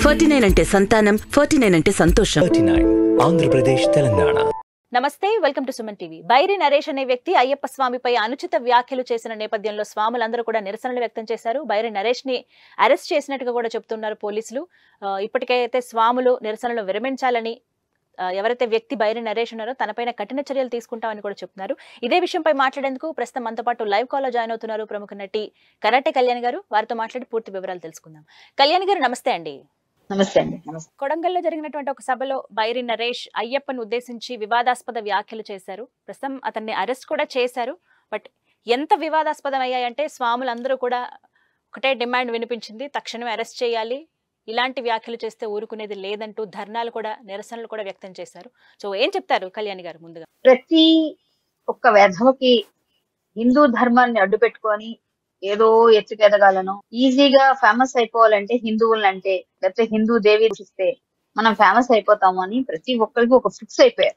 Forty nine అంటే సంతానం forty nine అంటే సంతోషం thirty nine Andhra Pradesh Telangana namaste welcome to Suman TV Bairi Naresh అనే వ్యక్తి అయ్యప్ప స్వామిపై అనుచిత వ్యాఖ్యలు చేసిన నేపథ్యంలో స్వాములందరూ కూడా నిరసనలు వ్యక్తం చేశారు బైరి నరేష్ ని అరెస్ట్ చేసినట్టుగా కూడా చెప్తున్నారు పోలీసులు ఆ, ఇప్పటికైతే స్వాములు నిరసనలు విరమించాలని ఆ, ఎవరైతే వ్యక్తి బైరి నరేష్ ఉన్నారో తనపైన కఠిన చర్యలు తీసుకుంటామని కూడా చెప్తున్నారు ఇదే విషయంపై మాట్లాడేందుకు ప్రస్తుతం మనతో పాటు లైవ్ కాల్లో జాయిన్ అవుతున్నారు ప్రముఖ నటి కరాటే కళ్యాణ్ గారు వారితో మాట్లాడి పూర్తి వివరాలు తెలుసుకుందాం కళ్యాణ్ గారు నమస్తే అండి నమస్తే అండి నమస్తే కొడంగల్లో జరిగినటువంటి ఒక సభలో బైరి నరేష్ అయ్యప్పను ఉద్దేశించి వివాదాస్పద వ్యాఖ్యలు చేశారు ప్రస్తుతం అతన్ని అరెస్ట్ కూడా చేశారు బట్ ఎంత వివాదాస్పదం అయ్యాయంటే స్వాములందరూ కూడా ఒకటే డిమాండ్ వినిపించింది తక్షణమే అరెస్ట్ చేయాలి ఇలాంటి వ్యాఖ్యలు చేస్తే ఊరుకునేది లేదంటూ ధర్నాలు కూడా నిరసనలు కూడా వ్యక్తం చేశారు సో ఏం చెప్తారు కళ్యాణి గారు ముందుగా ప్రతి ఒక్క వెధవకి హిందూ ధర్మాన్ని అడ్డు పెట్టుకొని ఏదో ఎత్తుకెదగాలను ఈజీగా ఫేమస్ అయిపోవాలంటే హిందువులంటే లేకపోతే హిందూ దేవి చూస్తే మనం ఫేమస్ అయిపోతాము అని ప్రతి ఒక్కరికి ఒక ఫిక్స్ అయిపోయారు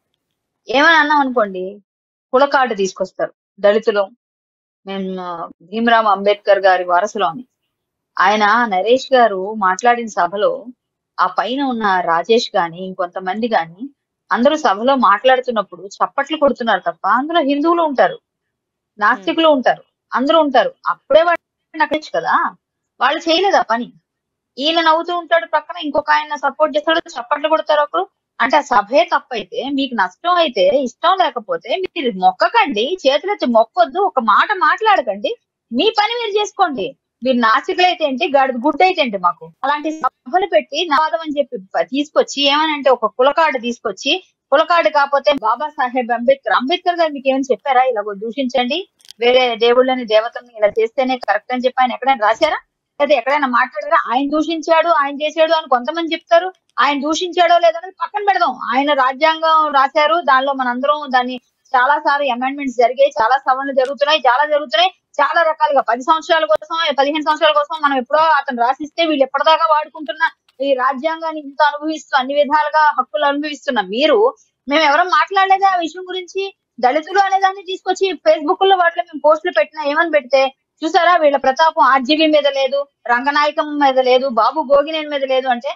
ఏమని అన్నాం అనుకోండి కులకాటు తీసుకొస్తారు దళితులు మేము భీమరామ్ అంబేద్కర్ గారి వారసులోని ఆయన నరేష్ గారు మాట్లాడిన సభలో ఆ పైన ఉన్న రాజేష్ గాని ఇంకొంతమంది గాని అందరూ సభలో మాట్లాడుతున్నప్పుడు చప్పట్లు కొడుతున్నారు తప్ప అందులో హిందువులు ఉంటారు నాస్తికులు ఉంటారు అందరూ ఉంటారు అప్పుడే వాడిని అక్కడచ్చు కదా వాళ్ళు చేయలేదు ఆ పని ఈయన నవ్వుతూ ఉంటాడు పక్కన ఇంకొక ఆయన సపోర్ట్ చేస్తాడు చప్పట్లు కొడతారు ఒకరు అంటే ఆ సభే తప్పైతే మీకు నష్టం అయితే ఇష్టం లేకపోతే మీరు మొక్కకండి చేతులెత్తి మొక్కొద్దు ఒక మాట మాట్లాడకండి మీ పని మీరు చేసుకోండి మీరు నాసికులు అయితే ఏంటి గాడి గుడ్ అయితే ఏంటి మాకు అలాంటి సభలు పెట్టి నాదం అని చెప్పి ప- తీసుకొచ్చి ఏమనంటే ఒక కులకాడు తీసుకొచ్చి కులకాడు కాకపోతే బాబా సాహెబ్ అంబేద్కర్ అంబేద్కర్ గారు మీకు ఏమైనా చెప్పారా ఇలా దూషించండి వేరే దేవుళ్ళని దేవతల్ని ఇలా చేస్తేనే కరెక్ట్ అని చెప్పి ఆయన ఎక్కడైనా రాశారా లేదా ఎక్కడైనా మాట్లాడారా ఆయన దూషించాడు ఆయన చేశాడు అని కొంతమంది చెప్తారు ఆయన దూషించాడో లేదనేది పక్కన పెడదాం ఆయన రాజ్యాంగం రాశారు దానిలో మనందరం దాన్ని చాలా సార్లు అమెండ్మెంట్స్ జరిగాయి చాలా సవరణలు జరుగుతున్నాయి చాలా జరుగుతున్నాయి చాలా రకాలుగా పది సంవత్సరాల కోసం పదిహేను సంవత్సరాల కోసం మనం ఎప్పుడో అతను రాసిస్తే వీళ్ళు ఎప్పటిదాకా వాడుకుంటున్న ఈ రాజ్యాంగాన్ని ఇంత అనుభవిస్తూ అన్ని విధాలుగా హక్కులు అనుభవిస్తున్న మీరు మేము ఎవరం మాట్లాడలేదా ఆ విషయం గురించి దళితులు అనే దాన్ని తీసుకొచ్చి ఫేస్బుక్ లో వాటిలో మేము పోస్టులు పెట్టినా ఏమని పెడితే చూసారా వీళ్ళ ప్రతాపం ఆర్జీవీ మీద లేదు రంగనాయకం మీద లేదు బాబు గోగినేని మీద లేదు అంటే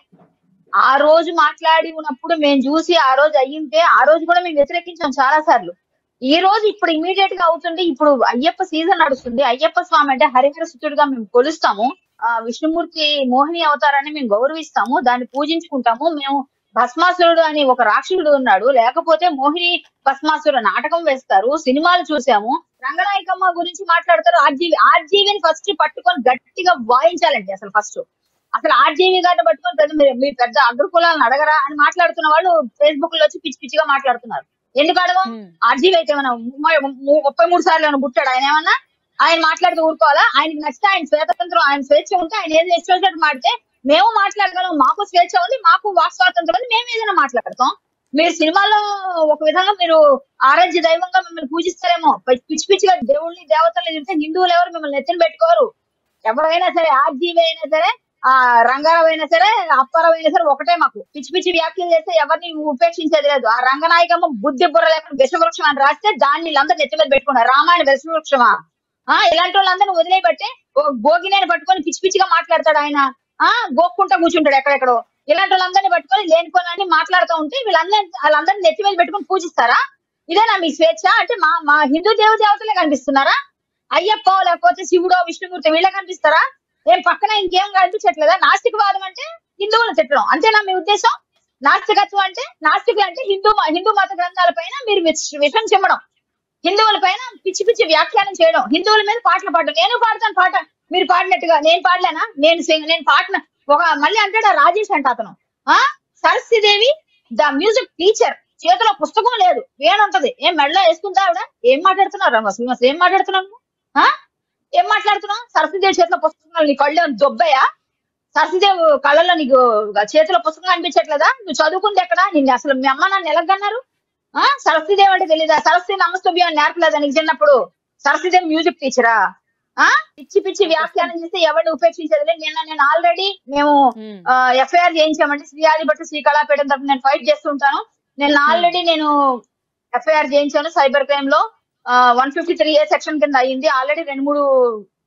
ఆ రోజు మాట్లాడి ఉన్నప్పుడు మేము చూసి ఆ రోజు అయ్యింటే ఆ రోజు కూడా మేము వ్యతిరేకించాం చాలా సార్లు ఈ రోజు ఇప్పుడు ఇమీడియట్ గా అవుతుంది ఇప్పుడు అయ్యప్ప సీజన్ నడుస్తుంది అయ్యప్ప స్వామి అంటే హరిహర సుతుడుగా మేము కొలుస్తాము ఆ విష్ణుమూర్తి మోహిని అవతారాన్ని మేము గౌరవిస్తాము దాన్ని పూజించుకుంటాము మేము భస్మాసురుడు అని ఒక రాక్షసుడు ఉన్నాడు లేకపోతే మోహిని భస్మాసుర నాటకం వేస్తారు సినిమాలు చూసాము రంగనాయకమ్మ గురించి మాట్లాడతారు ఆర్జీవి ఆర్జీవిని ఫస్ట్ పట్టుకొని గట్టిగా వాయించాలండి అసలు ఫస్ట్ అసలు ఆర్జీవి గారిని పట్టుకొని పెద్ద మీరు- మీ పెద్ద అగ్రకులాలను అడగరా అని మాట్లాడుతున్న వాళ్ళు ఫేస్బుక్ లో వచ్చి పిచ్చి పిచ్చిగా మాట్లాడుతున్నారు ఎందుకు అడగం ఆర్జీవి అయితే ఏమన్నా ము- ము- ముప్పై మూడు సార్లు ఏమైనా పుట్టాడు ఆయన ఏమన్నా ఆయన మాట్లాడితే ఊరుకోవాలా ఆయనకి నచ్చితే ఆయన స్వేతంత్రం ఆయన స్వేచ్ఛ ఉంటే ఆయన ఏది ఇష్టం మాడితే మేము మాట్లాడగలం మాకు స్వేచ్ఛ ఉంది మాకు వాక్ స్వాతంత్రం ఉంది మేము ఏదైనా మాట్లాడతాం మీరు సినిమాలో ఒక విధంగా మీరు ఆరాధ్య దైవంగా మిమ్మల్ని పూజిస్తారేమో పి- పిచ్చి పిచ్చిగా దేవుళ్ళని దేవతల్ని తింటే హిందువులు ఎవరు మిమ్మల్ని ఎత్తిన పెట్టుకోరు ఎవరైనా సరే ఆర్జీవి అయినా సరే ఆ రంగారావు అయినా సరే అప్పారావు అయినా సరే ఒకటే మాకు పిచ్చి పిచ్చి వ్యాఖ్యలు చేస్తే ఎవరిని ఉపేక్షించేది లేదు ఆ రంగనాయకమ్మ బుద్ధి బుర్ర లేకుండా విషవృక్షం అని రాస్తే దాన్ని వీళ్ళందరూ నెత్తి మీద పెట్టుకున్నారు రామాయణ విషవృక్షమా ఆ ఇలాంటి వాళ్ళందరినీ వదిలేయబట్టే ఓ గోగినేని పట్టుకొని పిచ్చి పిచ్చిగా మాట్లాడతాడు ఆయన ఆ గోక్కుంటా కూర్చుంటాడు ఎక్కడెక్కడో ఇలాంటి వాళ్ళందరినీ పట్టుకొని లేనిపోని మాట్లాడుతూ ఉంటే వీళ్ళందరినీ వాళ్ళందరినీ నెత్తి మీద పెట్టుకొని పూజిస్తారా ఇదేనా మీ స్వేచ్ఛ అంటే మా మా హిందూ దేవ దేవతలే కనిపిస్తున్నారా అయ్యప్ప లేకపోతే శివుడో విష్ణుమూర్తి వీళ్ళే కనిపిస్తారా ఏం పక్కన ఇంకేం కనిపించట్లేదా నాస్తికవాదం అంటే హిందువులను తిట్టడం అంతేనా మీ ఉద్దేశం నాస్తికత్వం అంటే నాస్తికులు అంటే హిందూ మ- హిందూ మత గ్రంథాల పైన మీరు విష- విషం చిమ్మడం హిందువుల పైన పిచ్చి పిచ్చి వ్యాఖ్యానం చేయడం హిందువుల మీద పాటలు పాడడం నేను పాడతాను పాట మీరు పాడినట్టుగా నేను పాడలేనా నేను sing- నేను పాడిన ఒక మళ్ళీ అంటాడు ఆ రాజేష్ అంట అతను ఆ సరస్వతిదేవి ద మ్యూజిక్ టీచర్ చేతిలో పుస్తకం లేదు వేణుంటది ఏం మెడలో వేసుకుంటా ఆవిడ ఏం మాట్లాడుతున్నారు అసలు అసలు ఏం మాట్లాడుతున్నావు నువ్వు? ఆ ఏం మాట్లాడుతున్నావు సరస్వతిదేవి చేతిలో పుస్తకం నీ కళ్ళు ఏమైనా దొబ్బయా సరస్వతిదేవి కళ్ళల్లో నీకు చేతిలో పుస్తకం కనిపించట్లేదా నువ్వు చదువుకుంది ఎక్కడ నిన్ను అసలు మీ అమ్మ నాన్న ఎలాగన్నారు ఆ సరస్వతిదేవి అంటే తెలీదా సరస్వతి నమస్తభ్యం అని నేర్పలేదా నీకు చిన్నప్పుడు సరస్వతిదేవి మ్యూజిక్ టీచరా ఆ పిచ్చి పిచ్చి వ్యాఖ్యానం చేస్తే ఎవరిని ఉపేక్షించేది లేదు. నిన్న నేను ఆల్రెడీ మేము ఎఫ్ఐఆర్ చేయించామంటే శ్రీయాది భట్టు శ్రీకళాపీఠం తరఫున నేను ఫైట్ చేస్తుంటాను నేను ఆల్రెడీ నేను ఎఫ్ఐఆర్ చేయించాను సైబర్ క్రైమ్ లో one fifty three A section కింద అయ్యింది ఆల్రెడీ రెండు మూడు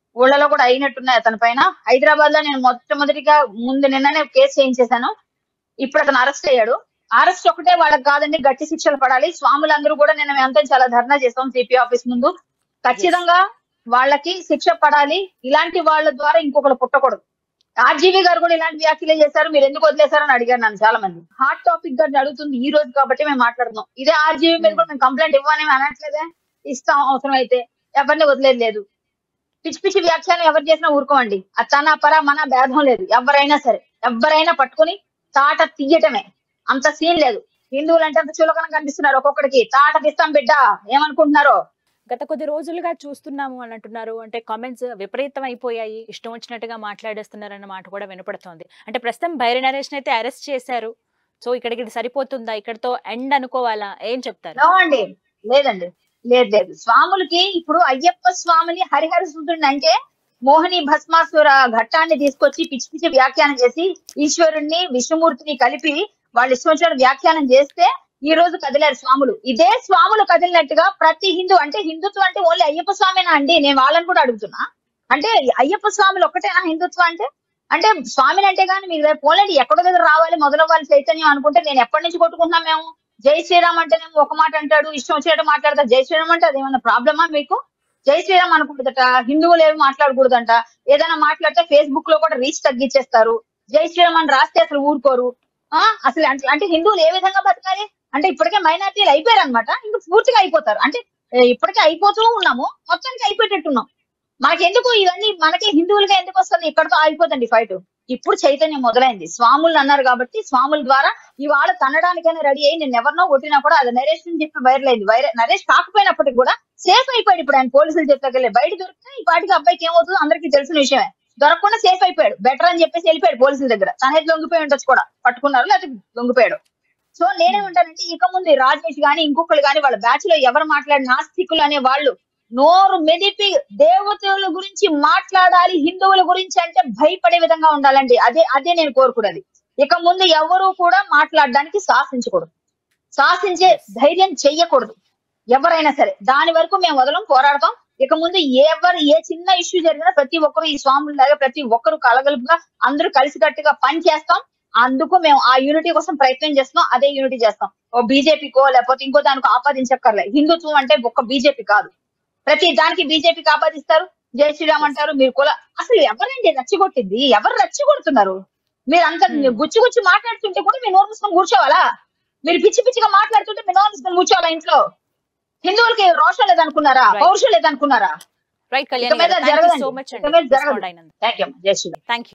ఊళ్ళలో కూడా అయినట్టున్నాయి అతని పైన హైదరాబాద్ లో నేను మొట్టమొదటిగా ముందు నిన్ననే కేసు చేయించేశాను ఇప్పుడు అతను అరెస్ట్ అయ్యాడు అరెస్ట్ ఒకటే వాళ్ళకి కాదండి గట్టి శిక్షలు పడాలి స్వాములందరూ కూడా నిన్న మేమంతా చాలా ధర్నా చేస్తాం సిపి ఆఫీస్ ముందు ఖచ్చితంగా వాళ్ళకి శిక్ష పడాలి ఇలాంటి వాళ్ళ ద్వారా ఇంకొకరు పుట్టకూడదు ఆర్జీవి గారు కూడా ఇలాంటి వ్యాఖ్యలే చేశారు మీరు ఎందుకు వదిలేశారని అడిగారు నన్ను చాలా మంది హాట్ టాపిక్ గా అడుగుతుంది ఈ రోజు కాబట్టి మేము మాట్లాడుతున్నాం ఇదే ఆర్జీవి మీద కూడా మేము కంప్లైంట్ ఇవ్వని అనట్లేదే ఇస్తాం అవసరం అయితే ఎవరిని వదిలేదు లేదు పిచ్చి పిచ్చి వ్యాఖ్యానం ఎవరు చేసినా ఊరుకోండి అది తన పర మన భేదం లేదు ఎవరైనా సరే ఎవరైనా పట్టుకొని తాట తీయటమే అంత సీన్ లేదు హిందువులు అంటే అంత చులకన కనిపిస్తున్నారు ఒక్కొక్కడికి తాట తీస్తాం బిడ్డ ఏమనుకుంటున్నారో గత కొద్ది రోజులుగా చూస్తున్నాము అని అంటున్నారు అంటే కామెంట్స్ విపరీతం అయిపోయాయి ఇష్టం వచ్చినట్టుగా మాట్లాడేస్తున్నారన్న మాట కూడా వినపడుతోంది అంటే ప్రస్తుతం బైరి నరేష్ అయితే అరెస్ట్ చేశారు సో ఇక్కడికి ఇది సరిపోతుందా ఇక్కడతో ఎండ్ అనుకోవాలా ఏం చెప్తారు నో అండి లేదండి లేదు లేదు స్వాములకి ఇప్పుడు అయ్యప్ప స్వామిని హరిహర సుతుడిని అంటే మోహిని భస్మాసుర ఘట్టాన్ని తీసుకొచ్చి పిచ్చి పిచ్చి వ్యాఖ్యానం చేసి ఈశ్వరుణ్ణి విష్ణుమూర్తిని కలిపి వాళ్ళు ఇష్టం వచ్చిన వ్యాఖ్యానం చేస్తే ఈ రోజు కదిలారు స్వాములు ఇదే స్వాములు కదిలినట్టుగా ప్రతి హిందూ అంటే హిందుత్వం అంటే ఓన్లీ అయ్యప్ప స్వామినా అండి నేను వాళ్ళని కూడా అడుగుతున్నా అంటే అయ్యప్ప స్వాములు ఒక్కటేనా హిందుత్వం అంటే అంటే స్వామిని అంటే కానీ మీరు రేపు పోలేండి ఎక్కడో దగ్గర రావాలి మొదలవ్వాలి చైతన్యం అనుకుంటే నేను ఎప్పటి నుంచి కొట్టుకుంటున్నా మేము జై శ్రీరామ్ అంటేనేమో ఒక మాట అంటాడు ఇష్టం వచ్చేటట్టు మాట్లాడతా జై శ్రీరామ్ అంటే అదేమన్నా ప్రాబ్లమా మీకు జై శ్రీరామ్ అనుకుంటుందట హిందువులు ఏమి మాట్లాడకూడదంట ఏదైనా మాట్లాడితే ఫేస్బుక్ లో కూడా రీచ్ తగ్గించేస్తారు జై శ్రీరామ్ అని రాస్తే అసలు ఊరుకోరు ఆ అసలు అంటే అంటే హిందువులు ఏ విధంగా బతకాలి అంటే ఇప్పటికే మైనార్టీలు అయిపోయారు అనమాట ఇంకా పూర్తిగా అయిపోతారు అంటే ఏ, ఇప్పటికే అయిపోతూ ఉన్నాము మొత్తానికి అయిపోయేటట్టున్నాం మనకెందుకు ఇవన్నీ మనకి హిందువులుగా ఎందుకు వస్తుంది ఇక్కడతో ఆగిపోతుంది ఫైట్ ఇప్పుడు చైతన్యం మొదలైంది స్వాములు అన్నారు కాబట్టి స్వాముల ద్వారా ఇవాళ తనడానికైనా రెడీ అయ్యి నేను ఎవరినో కొట్టినా కూడా అది నరేష్ అని చెప్పి వైరల్ అయింది వైరల్ నరేష్ కాకపోయినప్పటికీ కూడా సేఫ్ అయిపోయాడు ఇప్పుడు ఆయన పోలీసులు చెప్పగలే బయట దొరికితే ఈ పాటికి అబ్బాయికి ఏమవుతుందో అందరికీ తెలిసిన విషయమే దొరకకుండా సేఫ్ అయిపోయాడు బెటర్ అని చెప్పేసి వెళ్ళిపోయాడు పోలీసుల దగ్గర తన అయితే లొంగిపోయి ఉండొచ్చు కూడా పట్టుకున్నారు లేకపోతే లొంగిపోయాడు సో నేనేమంటానంటే ఇక ముందు ఈ రాజేష్ గాని ఇంకొకరు గాని వాళ్ళ బ్యాచ్ లో ఎవరు మాట్లాడి నాస్తికులు అనే వాళ్ళు నోరు మెదిపి దేవతల గురించి మాట్లాడాలి హిందువుల గురించి అంటే భయపడే విధంగా ఉండాలండి అదే అదే నేను కోరుకున్నది ఇక ముందు ఎవరు కూడా మాట్లాడడానికి సాహసించకూడదు సాహసించే ధైర్యం చెయ్యకూడదు ఎవరైనా సరే దాని వరకు మేము వదలం పోరాడతాం ఇక ముందు ఎవరు ఏ చిన్న ఇష్యూ జరిగినా ప్రతి ఒక్కరు ఈ స్వాములాగా ప్రతి ఒక్కరు కలగలుపుగా అందరూ కలిసికట్టుగా పని చేస్తాం అందుకు మేము ఆ యూనిటీ కోసం ప్రయత్నం చేస్తున్నాం అదే యూనిటీ చేస్తాం ఓ బీజేపీకో లేకపోతే ఇంకో దానికి ఆపాదించక్కర్లే హిందుత్వం అంటే ఒక్క బీజేపీ కాదు ప్రతి దానికి బీజేపీకి ఆపాదిస్తారు జై శ్రీరామ్ అంటారు మీరు కుల అసలు ఎవరండి రెచ్చగొట్టింది ఎవరు రెచ్చగొడుతున్నారు మీరు అంత Hmm. గుచ్చి గుచ్చి మాట్లాడుతుంటే కూడా మీరు నోరు మూసుకొని కూర్చోవాలా మీరు పిచ్చి పిచ్చిగా మాట్లాడుతుంటే మీరు నోరు మూసుకొని కూర్చోవాలా ఇంట్లో హిందువులకి రోషం లేదనుకున్నారా Right. పౌరుషం లేదనుకున్నారా రైట్ ఇక కళ్యాణ్ మీద థ్యాంక్ యూ జరగదండి సో మచ్ ఇక మీద అండి జరగదు థ్యాంక్ యూ జై శ్రీరామ్ థ్యాంక్ యూ